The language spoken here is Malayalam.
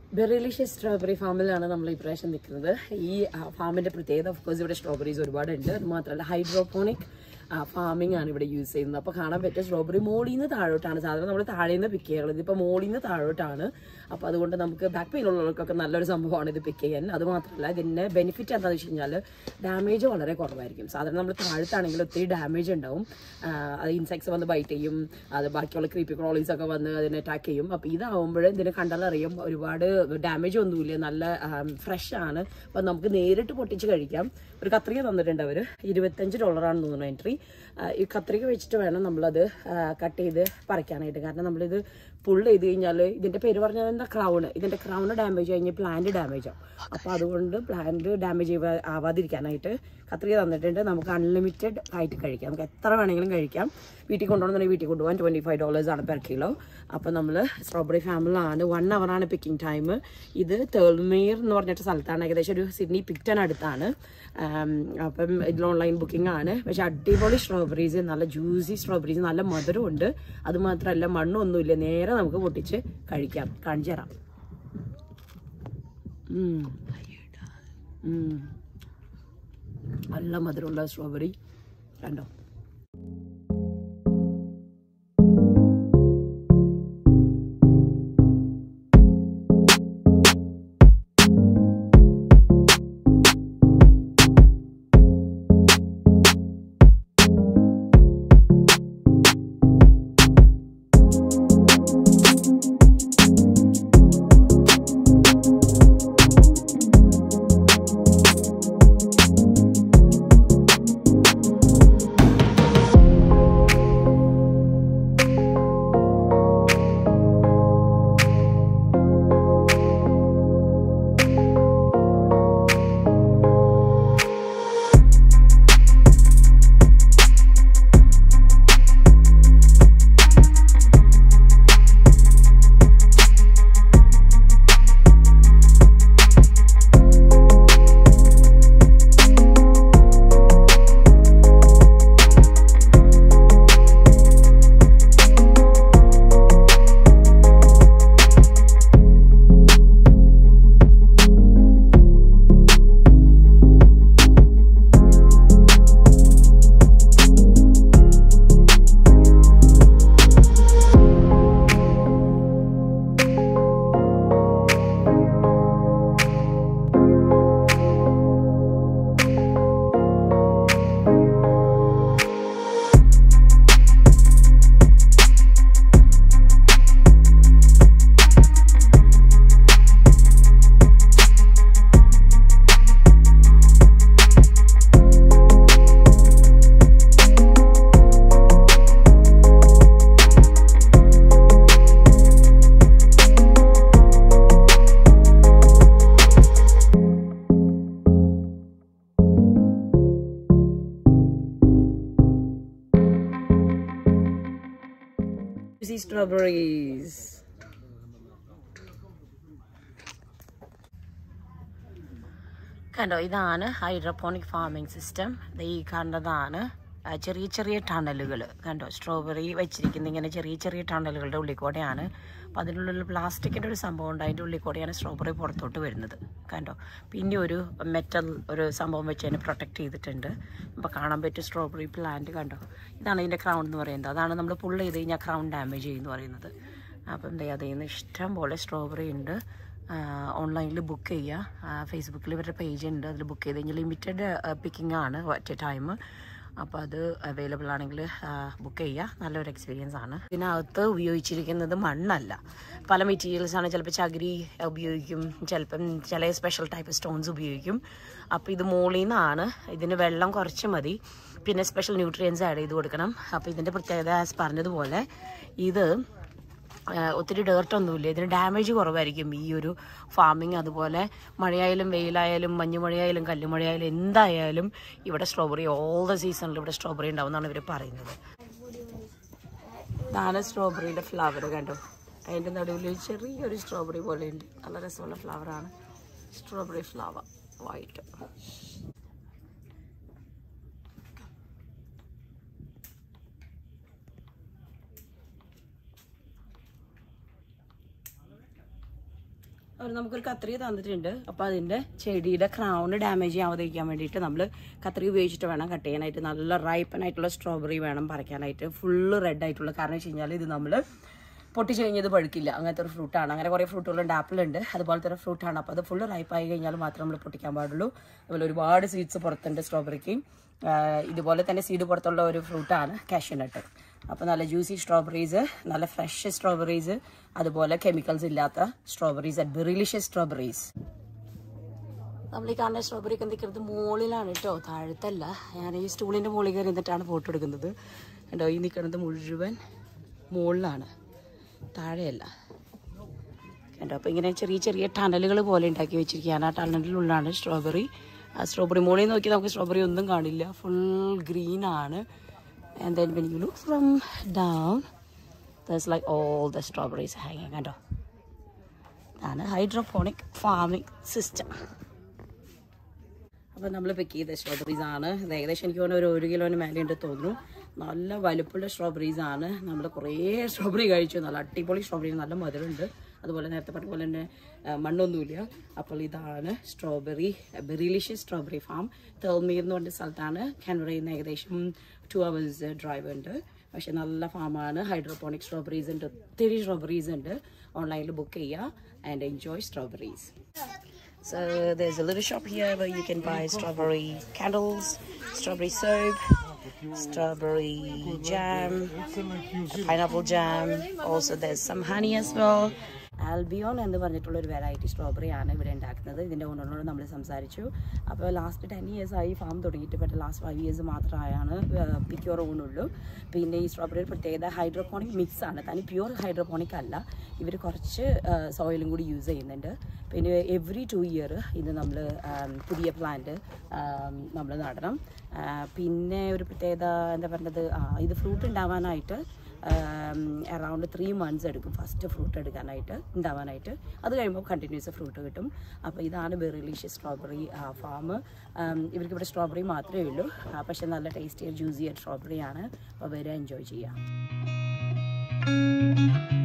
ബെറിലിഷ്യസ് സ്ട്രോബെറി ഫാമിലാണ് നമ്മൾ ഈ പ്രാവശ്യം നിൽക്കുന്നത് ഈ ഫാമിന്റെ പ്രത്യേകത ഓഫ് കോഴ്സ് ഇവിടെ സ്ട്രോബെറീസ് ഒരുപാടുണ്ട് അത് മാത്രമല്ല ഹൈഡ്രോപോണിക് ഫാമിംഗ് ആണ് ഇവിടെ യൂസ് ചെയ്യുന്നത് അപ്പോൾ കാണാൻ പറ്റും സ്ട്രോബെറി മോളിൽ നിന്ന് താഴോട്ടാണ് സാധാരണ നമ്മൾ താഴെ നിന്ന് പിക്ക് ചെയ്യാറുള്ളത് ഇതിപ്പോൾ മോളിൽ നിന്ന് താഴോട്ടാണ് അപ്പോൾ അതുകൊണ്ട് നമുക്ക് ബാക്ക് പെയിൻ ഉള്ളവർക്കൊക്കെ നല്ലൊരു സംഭവമാണ് ഇത് പിക്ക് ചെയ്യാൻ അത് മാത്രമല്ല ഇതിൻ്റെ ബെനിഫിറ്റ് എന്താണെന്ന് വെച്ച് കഴിഞ്ഞാൽ ഡാമേജ് വളരെ കുറവായിരിക്കും സാധാരണ നമ്മൾ താഴത്താണെങ്കിൽ ഒത്തിരി ഡാമേജ് ഉണ്ടാവും ആ, അത് ഇൻസെക്ട്സ് വന്ന് ബൈറ്റ് ചെയ്യും അത് ബാക്കിയുള്ള ക്രീപ്പി ക്രോളീസ് ഒക്കെ വന്ന് അതിനെ അറ്റാക്ക് ചെയ്യും അപ്പോൾ ഇതാവുമ്പോൾ ഇതിനെ കണ്ടാലറിയും ഒരുപാട് ഡാമേജ് ഒന്നുമില്ല നല്ല ഫ്രഷ് ആണ് അപ്പം നമുക്ക് നേരിട്ട് പൊട്ടിച്ച് കഴിക്കാം ഒരു കത്രിക തന്നിട്ടുണ്ട് അവർ ഇരുപത്തഞ്ച് ഡോളറാണ് തോന്നുന്നു എൻട്രി ഈ കത്രിക വെച്ചിട്ട് വേണം നമ്മളത് കട്ട് ചെയ്ത് പറിക്കാനായിട്ട് കാരണം നമ്മളിത് പുൾ ചെയ്ത് കഴിഞ്ഞാൽ ഇതിൻ്റെ പേര് പറഞ്ഞാൽ എന്താ ക്രൗണ് ഇതിൻ്റെ ക്രൗണ് ഡാമേജ് കഴിഞ്ഞ് പ്ലാന്റ് ഡാമേജ് ആവും അപ്പോൾ അതുകൊണ്ട് പ്ലാന്റ് ഡാമേജ് ആവാതിരിക്കാനായിട്ട് കത്രിക തന്നിട്ടുണ്ട് നമുക്ക് അൺലിമിറ്റഡ് ആയിട്ട് കഴിക്കാം നമുക്ക് എത്ര വേണമെങ്കിലും കഴിക്കാം വീട്ടിൽ കൊണ്ടുപോകണമെന്നുണ്ടെങ്കിൽ വീട്ടിൽ കൊണ്ടുപോകാൻ ട്വൻറ്റി ഫൈവ് ഡോളേഴ്സാണ് പെർ കിലോ അപ്പോൾ നമ്മൾ സ്ട്രോബെറി ഫാമിലാണ് വൺ അവറാണ് പിക്കിംഗ് ടൈം ഇത് തേൾമീർ എന്ന് പറഞ്ഞിട്ട് സ്ഥലത്താണ് ഏകദേശം ഒരു സിഡ്നി പിക്ടൺ അടുത്താണ് ആം, അപ്പം ഇതിൽ ഓൺലൈൻ ബുക്കിംഗ് ആണ് പക്ഷെ അടിപൊളി സ്ട്രോബെറീസ് നല്ല ജ്യൂസി സ്ട്രോബെറീസ് നല്ല മധുരമുണ്ട് അത് മാത്രമല്ല മണ്ണൊന്നുമില്ല നേരെ നമുക്ക് പൊട്ടിച്ച് കഴിക്കാം കാണിച്ചു തരാം ഉം. ഉം. നല്ല മധുരമുള്ള സ്ട്രോബെറി കണ്ടോ juicy strawberries. കണ്ടോ ഇതാണ് ഹൈഡ്രോപോണിക് ഫാമിംഗ് സിസ്റ്റം ഈ കണ്ടതാണ് ആ, ചെറിയ ചെറിയ ടണലുകൾ കണ്ടോ സ്ട്രോബെറി വെച്ചിരിക്കുന്ന ഇങ്ങനെ ചെറിയ ചെറിയ ടണലുകളുടെ ഉള്ളിൽ കൂടെയാണ് അപ്പോൾ അതിനുള്ളിൽ പ്ലാസ്റ്റിക്കിൻ്റെ ഒരു സംഭവം ഉണ്ട് അതിൻ്റെ ഉള്ളിൽ കൂടെയാണ് സ്ട്രോബെറി പുറത്തോട്ട് വരുന്നത് കണ്ടോ പിന്നെ ഒരു മെറ്റൽ ഒരു സംഭവം വെച്ച് അതിനെ പ്രൊട്ടക്ട് ചെയ്തിട്ടുണ്ട് അപ്പോൾ കാണാൻ പറ്റും സ്ട്രോബെറി പ്ലാന്റ് കണ്ടോ ഇതാണ് ഇതിൻ്റെ ക്രൗൺ എന്ന് പറയുന്നത് അതാണ് നമ്മൾ പുള്ള് ചെയ്ത് കഴിഞ്ഞാൽ ക്രൗൺ ഡാമേജ് ചെയ്യുമെന്ന് പറയുന്നത് അപ്പം എന്താ അതിൽ നിന്ന് ഇഷ്ടം പോലെ സ്ട്രോബെറി ഉണ്ട് ഓൺലൈനിൽ ബുക്ക് ചെയ്യുക ഫേസ്ബുക്കിൽ ഇവരുടെ പേജ് ഉണ്ട് അതിൽ ബുക്ക് ചെയ്ത് കഴിഞ്ഞാൽ ലിമിറ്റഡ് പിക്കിംഗ് ആണ് അറ്റ് എ ടൈം അപ്പോൾ അത് അവൈലബിൾ ആണെങ്കിൽ ബുക്ക് ചെയ്യുക നല്ലൊരു എക്സ്പീരിയൻസ് ആണ് ഇതിനകത്ത് ഉപയോഗിച്ചിരിക്കുന്നത് മണ്ണല്ല പല മെറ്റീരിയൽസ് ആണ് ചിലപ്പോൾ ചകിരി ഉപയോഗിക്കും ചിലപ്പം ചില സ്പെഷ്യൽ ടൈപ്പ് സ്റ്റോൺസ് ഉപയോഗിക്കും അപ്പോൾ ഇത് മുകളിൽ നിന്നാണ് ഇതിന് വെള്ളം കുറച്ച് മതി പിന്നെ സ്പെഷ്യൽ ന്യൂട്രിയൻസ് ആഡ് ചെയ്ത് കൊടുക്കണം അപ്പോൾ ഇതിൻ്റെ പ്രത്യേകത ആസ് പറഞ്ഞതുപോലെ ഇത് ആ, ഒത്തിരി ഡേർട്ടൊന്നുമില്ല ഇതിന് ഡാമേജ് കുറവായിരിക്കും ഈ ഒരു ഫാമിങ് അതുപോലെ മഴയായാലും വെയിലായാലും മഞ്ഞുമഴയായാലും കല്ലുമഴയായാലും എന്തായാലും ഇവിടെ സ്ട്രോബെറി ഓൾ ദ സീസണിൽ ഇവിടെ സ്ട്രോബെറി ഉണ്ടാവും എന്നാണ് ഇവർ പറയുന്നത് ഇതാണ് സ്ട്രോബെറിയുടെ ഫ്ലവർ കണ്ടോ അതിൻ്റെ നടുവിൽ ചെറിയൊരു സ്ട്രോബെറി പോലെ ഉണ്ട് നല്ല രസമുള്ള ഫ്ലവറാണ് സ്ട്രോബെറി ഫ്ലവർ വൈറ്റ് അവർ നമുക്കൊരു കത്രിക തന്നിട്ടുണ്ട് അപ്പോൾ അതിൻ്റെ ചെടിയുടെ ക്രൗണ്ട് ഡാമേജ് ചെയ്യാതിരിക്കാൻ വേണ്ടിയിട്ട് നമ്മൾ കത്രിക ഉപയോഗിച്ചിട്ട് വേണം കട്ട് ചെയ്യാനായിട്ട് നല്ല റൈപ്പൻ ആയിട്ടുള്ള സ്ട്രോബെറി വേണം പറിക്കാനായിട്ട് ഫുള്ള് റെഡ് ആയിട്ടുള്ള കാരണം വെച്ച് കഴിഞ്ഞാൽ ഇത് നമ്മൾ പൊട്ടിച്ച് കഴിഞ്ഞത് പഴുക്കില്ല അങ്ങനത്തെ ഒരു ഫ്രൂട്ടാണ് അങ്ങനെ കുറേ ഫ്രൂട്ടുകളുണ്ട് ആപ്പിൾ ഉണ്ട് അതുപോലത്തെ ഒരു ഫ്രൂട്ടാണ് അപ്പോൾ അത് ഫുള്ള് റൈപ്പായി കഴിഞ്ഞാൽ മാത്രം നമ്മൾ പൊട്ടിക്കാൻ പാടുള്ളൂ അതുപോലെ ഒരുപാട് സീഡ്സ് പുറത്തുണ്ട് സ്ട്രോബെറിക്ക് ഇതുപോലെ തന്നെ സീഡ് പുറത്തുള്ള ഒരു ഫ്രൂട്ടാണ് കാഷ്യൂനട്ട് അപ്പോൾ നല്ല ജ്യൂസി സ്ട്രോബെറീസ് നല്ല ഫ്രഷ് സ്ട്രോബെറീസ് അതുപോലെ കെമിക്കൽസ് ഇല്ലാത്ത സ്ട്രോബെറീസ് ബെറിലിഷ്യസ് സ്ട്രോബെറീസ് നമ്മൾ ഈ കാണുന്ന സ്ട്രോബെറി ഒക്കെ നിൽക്കുന്നത് മുകളിലാണ് കേട്ടോ താഴത്തല്ല ഞാൻ ഈ സ്റ്റൂളിൻ്റെ മുകളിൽ കയറി നിന്നിട്ടാണ് ഫോട്ടോ എടുക്കുന്നത് കേട്ടോ ഈ നിൽക്കുന്നത് മുഴുവൻ മുകളിലാണ് താഴെയല്ല കണ്ടോ അപ്പോൾ ഇങ്ങനെ ചെറിയ ചെറിയ ടണലുകൾ പോലെ ഉണ്ടാക്കി വെച്ചിരിക്കുകയാണ് ആ ടണലിനുള്ളിലാണ് സ്ട്രോബെറി ആ സ്ട്രോബെറി മുകളിൽ നോക്കി നമുക്ക് സ്ട്രോബെറി ഒന്നും കാണില്ല ഫുൾ ഗ്രീൻ ആണ് and then when you look from down thus like all the strawberries ഹാങ്ങിങ് കണ്ടോ ഇതാണ് ഹൈഡ്രോപോണിക് ഫാമിംഗ് സിസ്റ്റം അപ്പോൾ നമ്മൾ പിക്ക് ചെയ്ത സ്ട്രോബെറീസ് ആണ് ഇത് ഏകദേശം എനിക്ക് തോന്നുന്നു ഒരു ഒരു കിലോന് മേലെ ഉണ്ട് തോന്നുന്നു നല്ല വലുപ്പമുള്ള സ്ട്രോബെറീസ് ആണ് നമ്മൾ കുറേ സ്ട്രോബെറി കഴിച്ചു നല്ല അടിപൊളി സ്ട്രോബെറി നല്ല മധുരമുണ്ട് അതുപോലെ നേരത്തെ പറഞ്ഞ പോലെ തന്നെ ആ, മണ്ണൊന്നുമില്ല അപ്പോൾ ഇതാണ് strawberry Berrilicious strawberry farm Thirlmere എന്ന് പറഞ്ഞ സ്ഥലത്താണ് കാനഡയിൽ നിന്ന് ഏകദേശം ടു അവേഴ്സ് ഡ്രൈവ് ഉണ്ട് പക്ഷെ നല്ല ഫാമാണ് ഹൈഡ്രോപോണിക് സ്ട്രോബെറീസ് ഉണ്ട് ഒത്തിരി സ്ട്രോബെറീസ് ഉണ്ട് ഓൺലൈനിൽ ബുക്ക് ചെയ്യുക and enjoy strawberries So there's a little shop here where you can buy strawberry candles, strawberry soap, strawberry jam, pineapple jam. Also there's some honey as well. Albion എന്ന് പറഞ്ഞിട്ടുള്ള ഒരു വെറൈറ്റി സ്ട്രോബെറി ആണ് ഇവിടെ ഉണ്ടാക്കുന്നത് ഇതിൻ്റെ ഓണറിനോട് നമ്മൾ സംസാരിച്ചു അപ്പോൾ ലാസ്റ്റ് ടെൻ ഇയേഴ്സ് ആയി ഫാം തുടങ്ങിയിട്ട് പക്ഷേ ലാസ്റ്റ് ഫൈവ് ഇയേഴ്സ് മാത്രമായാണ് പിക്യൂർ ഓണുള്ളൂ പിന്നെ ഈ സ്ട്രോബെറി പ്രത്യേകത ഹൈഡ്രോപോണിക് മിക്സ് ആണ് തനി പ്യൂർ ഹൈഡ്രോപോണിക് അല്ല ഇവർ കുറച്ച് സോയിലും കൂടി യൂസ് ചെയ്യുന്നുണ്ട് പിന്നെ എവറി ടു ഇയർ ഇത് നമ്മൾ പുതിയ പ്ലാന്റ് നമ്മൾ നടണം ആ, പിന്നെ ഒരു പ്രത്യേകത എന്താ പറയുന്നത് ആ, ഇത് ഫ്രൂട്ട് ഉണ്ടാവാനായിട്ട് അറൗണ്ട് ത്രീ മന്ത്സ് എടുക്കും ഫസ്റ്റ് ഫ്രൂട്ട് എടുക്കാനായിട്ട് ഉണ്ടാവാനായിട്ട് അത് കഴിയുമ്പോൾ കണ്ടിന്യൂസ് ഫ്രൂട്ട് കിട്ടും അപ്പോൾ ഇതാണ് ബെറിലീഷ്യസ് സ്ട്രോബെറി ഫാം ഇവർക്ക് ഇവിടെ സ്ട്രോബെറി മാത്രമേ ഉള്ളൂ ആ, പക്ഷേ നല്ല ടേസ്റ്റി ജ്യൂസി സ്ട്രോബെറി ആണ് അപ്പോൾ വരെ എൻജോയ് ചെയ്യാം